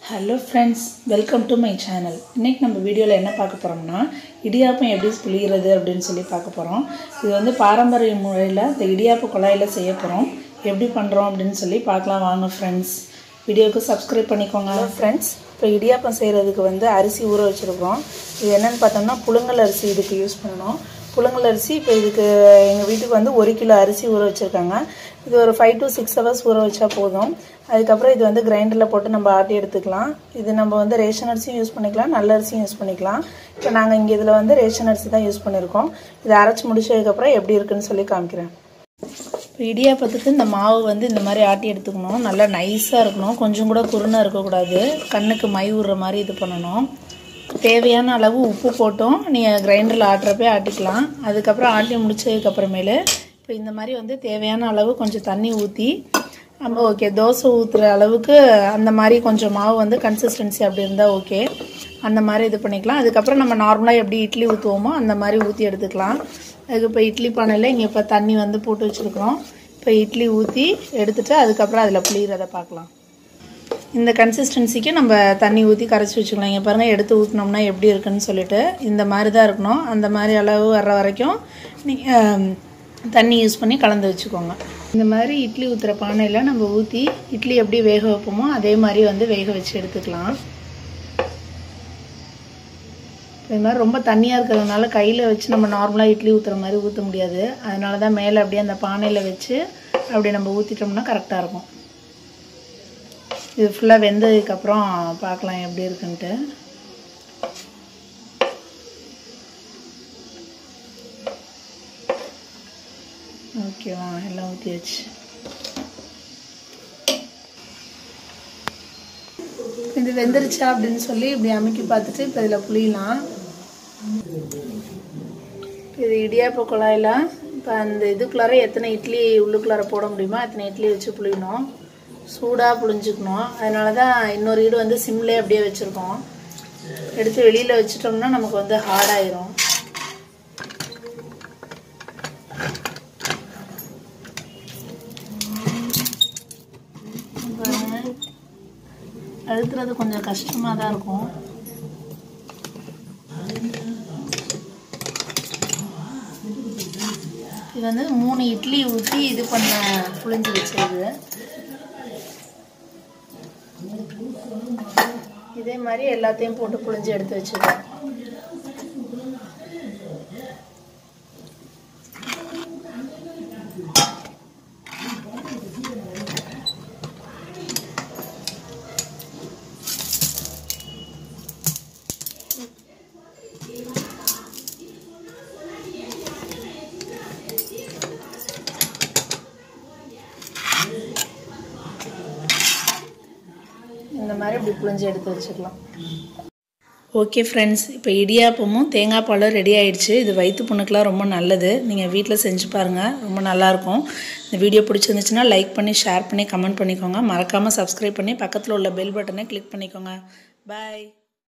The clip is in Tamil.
hello friends welcome to my channel இன்றைக்கி நம்ம வீடியோவில் என்ன பார்க்க போகிறோம்னா இடியாப்பம் எப்படி புளிகிறது அப்படின்னு சொல்லி பார்க்க போகிறோம் இது வந்து பாரம்பரிய முறையில் இந்த இடியாப்ப குழாயில் செய்ய போகிறோம் எப்படி பண்ணுறோம் அப்படின்னு சொல்லி பார்க்கலாம் வாங்க ஃப்ரெண்ட்ஸ் வீடியோவுக்கு சப்ஸ்கிரைப் பண்ணிக்கோங்க ஃப்ரெண்ட்ஸ் இப்போ இடியாப்பம் செய்கிறதுக்கு வந்து அரிசி ஊற வச்சுருக்கோம் இது என்னென்னு பார்த்தோம்னா புழுங்கல் அரிசி இதுக்கு யூஸ் பண்ணணும் புழுங்கல் அரிசி இப்போ இதுக்கு எங்கள் வீட்டுக்கு வந்து ஒரு கிலோ அரிசி ஊற வச்சுருக்காங்க இது ஒரு ஃபைவ் டு சிக்ஸ் ஹவர்ஸ் ஊற வச்சா போதும் அதுக்கப்புறம் இது வந்து கிரைண்டரில் போட்டு நம்ம ஆட்டி எடுத்துக்கலாம் இது நம்ம வந்து ரேஷன் அரிசியும் யூஸ் பண்ணிக்கலாம் நல்ல அரிசியும் யூஸ் பண்ணிக்கலாம் இப்போ நாங்கள் இங்கே இதில் வந்து ரேஷன் அரிசி தான் யூஸ் பண்ணியிருக்கோம் இதை அரைச்சி முடிச்சதுக்கப்புறம் எப்படி இருக்குன்னு சொல்லி காமிக்கிறேன் இப்போ இடியாப்பத்துக்கு இந்த மாவு வந்து இந்த மாதிரி ஆட்டி எடுத்துக்கணும் நல்லா நைஸாக இருக்கணும் கொஞ்சம் கூட குருணாக இருக்கக்கூடாது கண்ணுக்கு மை விடுற மாதிரி இது பண்ணணும் தேவையான அளவு உப்பு போட்டும் நீங்கள் கிரைண்டரில் ஆட்டுறப்பே ஆட்டிக்கலாம் அதுக்கப்புறம் ஆட்டி முடிச்சதுக்கப்புறமேலு இப்போ இந்த மாதிரி வந்து தேவையான அளவு கொஞ்சம் தண்ணி ஊற்றி நம்ம ஓகே தோசை ஊற்றுற அளவுக்கு அந்த மாதிரி கொஞ்சம் மாவு வந்து கன்சிஸ்டன்சி அப்படி இருந்தால் ஓகே அந்த மாதிரி இது பண்ணிக்கலாம் அதுக்கப்புறம் நம்ம நார்மலாக எப்படி இட்லி ஊற்றுவோமோ அந்த மாதிரி ஊற்றி எடுத்துக்கலாம் அதுக்கு இப்போ இட்லி பானையில் இங்கே இப்போ தண்ணி வந்து போட்டு வச்சுருக்குறோம் இப்போ இட்லி ஊற்றி எடுத்துகிட்டு அதுக்கப்புறம் அதில் புளிகிறத பார்க்கலாம் இந்த கன்சிஸ்டன்சிக்கு நம்ம தண்ணி ஊற்றி கரைச்சி வச்சுக்கலாம் இங்கே பாருங்கள் எடுத்து ஊற்றினோம்னா எப்படி இருக்குன்னு சொல்லிட்டு இந்த மாதிரி தான் இருக்கணும் அந்த மாதிரி அளவு வர்ற வரைக்கும் நீங்கள் தண்ணி யூஸ் பண்ணி கலந்து வச்சுக்கோங்க இந்த மாதிரி இட்லி ஊற்றுற பானையில் நம்ம ஊற்றி இட்லி எப்படி வேக வைப்போமோ அதே மாதிரி வந்து வேக வச்சு எடுத்துக்கலாம் இது மாதிரி ரொம்ப தண்ணியாக இருக்கிறதுனால கையில் வச்சு நம்ம நார்மலாக இட்லி ஊற்றுற மாதிரி ஊற்ற முடியாது அதனால தான் மேலே அப்படியே அந்த பானையில் வச்சு அப்படி நம்ம ஊற்றிட்டோம்னா கரெக்டாக இருக்கும் இது ஃபுல்லாக வெந்ததுக்கப்புறம் பார்க்கலாம் எப்படி இருக்குன்ட்டு ஓகேவா எல்லாம் ஊற்றியாச்சு இது வெந்துருச்சா அப்படின்னு சொல்லி இப்படி அமைக்கி பார்த்துட்டு இப்போ இதில் புளியலாம் இது இடியாப்ப குழாயில் இப்போ அந்த இதுக்குள்ளார எத்தனை இட்லி உள்ளுக்குள்ளார போட முடியுமோ அத்தனை இட்லி வச்சு புளியணும் சூடாக புளிஞ்சுக்கணும் அதனால தான் இன்னொரு ஈடு வந்து சிம்லே அப்படியே வச்சுருக்கோம் எடுத்து வெளியில் வச்சிட்டோம்னா நமக்கு வந்து ஹார்டாயிரும் அழுத்துறது கொஞ்சம் கஷ்டமாக தான் இருக்கும் இது வந்து மூணு இட்லி ஊற்றி இது பண்ண புளிஞ்சு வச்சது இதே மாதிரி எல்லாத்தையும் போட்டு புளிஞ்சு எடுத்து வச்சுருக்கோம் இந்த மாதிரி இப்படி புளிஞ்சு எடுத்து வச்சுக்கலாம் ஓகே ஃப்ரெண்ட்ஸ் இப்போ இடியாப்பமும் தேங்காய் பாலும் ரெடி ஆயிடுச்சு இது வயிற்று புண்ணுக்கெலாம் ரொம்ப நல்லது நீங்கள் வீட்டில் செஞ்சு பாருங்கள் ரொம்ப நல்லாயிருக்கும் இந்த வீடியோ பிடிச்சிருந்துச்சுன்னா லைக் பண்ணி ஷேர் பண்ணி கமெண்ட் பண்ணிக்கோங்க மறக்காமல் சப்ஸ்கிரைப் பண்ணி பக்கத்தில் உள்ள பெல் பட்டனை கிளிக் பண்ணிக்கோங்க பாய்